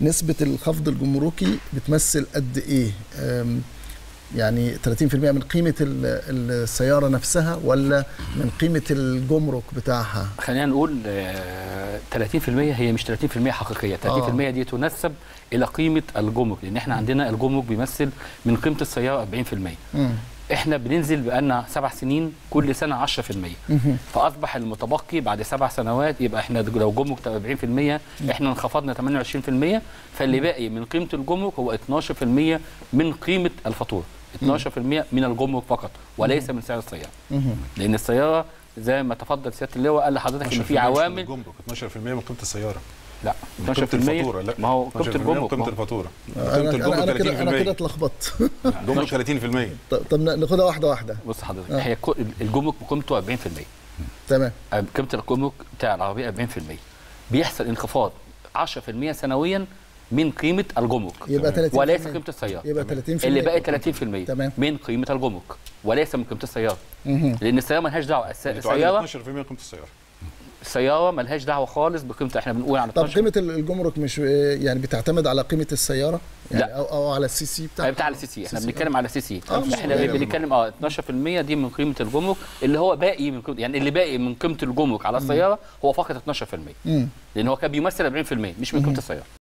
نسبه الخفض الجمركي بتمثل قد ايه أم، يعني 30% من قيمه ال- السياره نفسها ولا من قيمه الجمرك بتاعها خلينا نقول آه، 30% هي مش 30% حقيقيه 30% دي تنسب الى قيمه الجمرك لان احنا عندنا الجمرك بيمثل من قيمه السياره 40% مم. احنا بننزل بقالنا سبع سنين كل سنه 10% مهم. فاصبح المتبقي بعد سبع سنوات يبقى احنا لو جمرك 40% احنا انخفضنا 28% فاللي باقي من قيمه الجمرك هو 12% من قيمه الفاتوره 12% من الجمرك فقط وليس من سعر السياره مهم. لان السياره زي ما تفضل سياده اللواء قال لحضرتك ان في عوامل الجمرك 12% من قيمه السياره لا من قيمه الفاتوره لا ما هو 12% قيمه من الجمرك قيمه ما هو- الفاتوره انا قيمه انا انا كده انا كده الجمرك 30% اتلخبطت جمرك 30% طب طب ناخدها واحده واحده بص حضرتك آه. هي كو- الجمرك بقيمته 40% تمام قيمه الجمرك بتاع العربيه 40% بيحصل انخفاض 10% سنويا من قيمه الجمرك يبقى 30% وليس قيمه السياره يبقى 30% اللي باقي 30% تمام. من قيمه الجمرك وليس من قيمه السياره مهم. لان السياره ملهاش دعوه الس- تعادل السياره 12% من قيمه السياره السياره ملهاش دعوه خالص بقيمتها احنا بنقول على طب 12 قيمه الجمرك مش يعني بتعتمد على قيمه السياره يعني لا. او او على السي سي بتاعها بتاع السي سي احنا سي سي. بنتكلم على سي سي آه، مش احنا مشكلة. بنتكلم اه 12% دي من قيمه الجمرك اللي هو باقي من قيمة يعني اللي باقي من قيمه الجمرك على السياره هو فقط 12% مم. لان هو كان بيمثل 40% مش من قيمه السياره